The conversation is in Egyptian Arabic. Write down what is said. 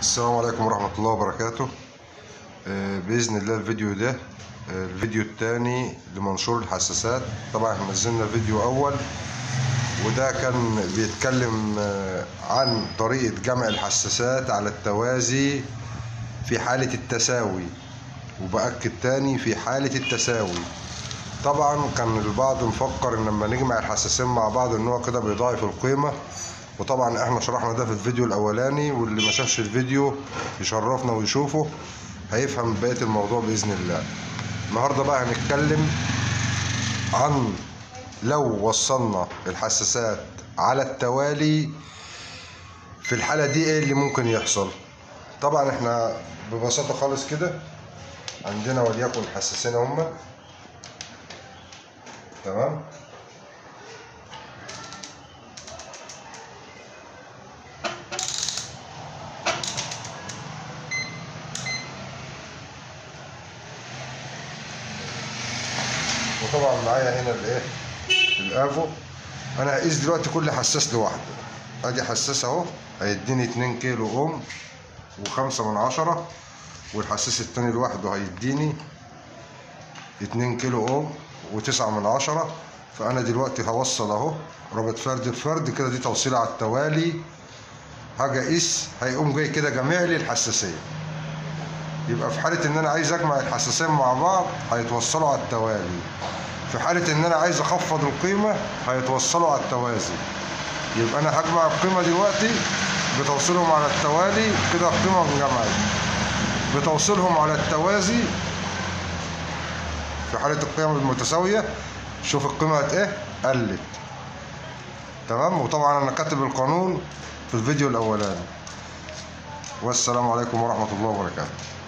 السلام عليكم ورحمة الله وبركاته آه، بإذن الله الفيديو ده آه، الفيديو الثاني لمنشور الحساسات طبعا احنا نزلنا فيديو أول وده كان بيتكلم آه، عن طريقة جمع الحساسات على التوازي في حالة التساوي وبأكد تاني في حالة التساوي طبعا كان البعض مفكر ان لما نجمع الحساسين مع بعض ان هو كده بيضاعف القيمة وطبعا احنا شرحنا ده في الفيديو الاولاني واللي ما شافش الفيديو يشرفنا ويشوفه هيفهم بقية الموضوع باذن الله النهارده بقى هنتكلم عن لو وصلنا الحساسات على التوالي في الحالة دي ايه اللي ممكن يحصل طبعا احنا ببساطة خالص كده عندنا وليكن حساسين هما تمام وطبعا معايا هنا الايه الافو انا هقيس دلوقتي كل حساس لوحده ادي حساس اهو هيديني 2 كيلو اوم وخمسة من عشرة والحساس التاني لوحده هيديني 2 كيلو اوم وتسعة من عشرة فانا دلوقتي هوصل اهو رابط فرد الفرد كده دي توصيله على التوالي حاجه اقيس هيقوم جاي كده جامع لي الحساسيه يبقى في حاله ان انا عايز اجمع الحساسين مع بعض هيتوصلوا على التوالي في حاله ان انا عايز اخفض القيمه هيتوصلوا على التوازي يبقى انا هجمع القيمه دلوقتي بتوصيلهم على التوالي كده القيمه انجمعت بتوصيلهم على التوازي في حالة القيم المتساوية شوف القيمة هت ايه قلت تمام وطبعا انا كاتب القانون في الفيديو الاولاني والسلام عليكم ورحمة الله وبركاته